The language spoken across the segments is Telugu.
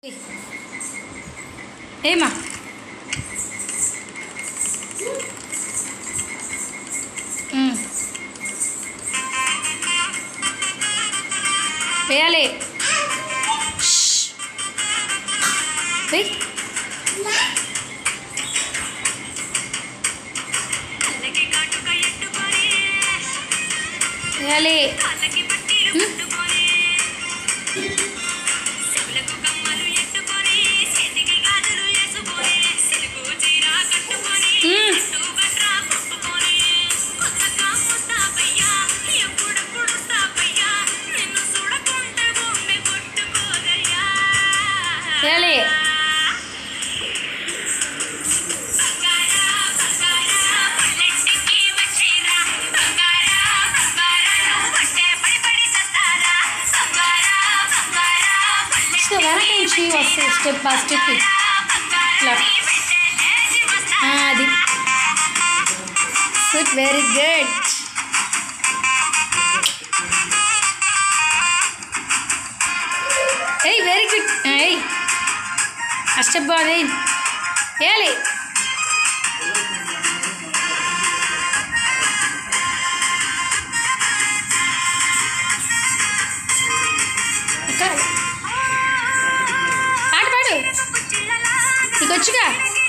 ఏమా ఉమ్. వేయాలి షష్. వెయ్. వేయాలి ఉమ్. ఉమ్. వేయాలి సో వెనక నుంచి వస్తే స్టెప్ బై స్టెప్ ఇట్లా ఆ, అది గుడ్ వెరీ గుడ్ ఏయ్ వెరీ గుడ్ ఏయ్ ఆ స్టెప్ బాగుంది వేయాలి అక్క, పాట పాడు నీకు వచ్చుగా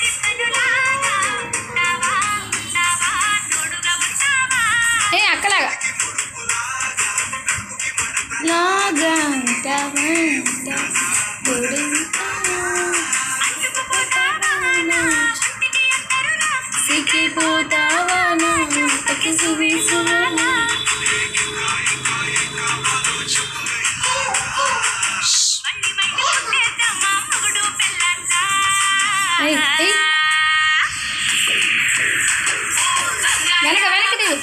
ఏ అక్కలాగా లాగా సిక్కిపోతావా ఏయ్ ఏయ్ వెనక వెనక దిగు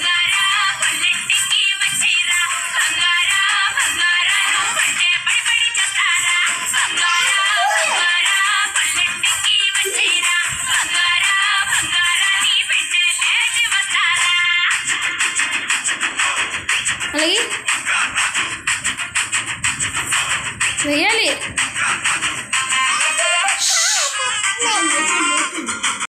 అలాగే వేయాలి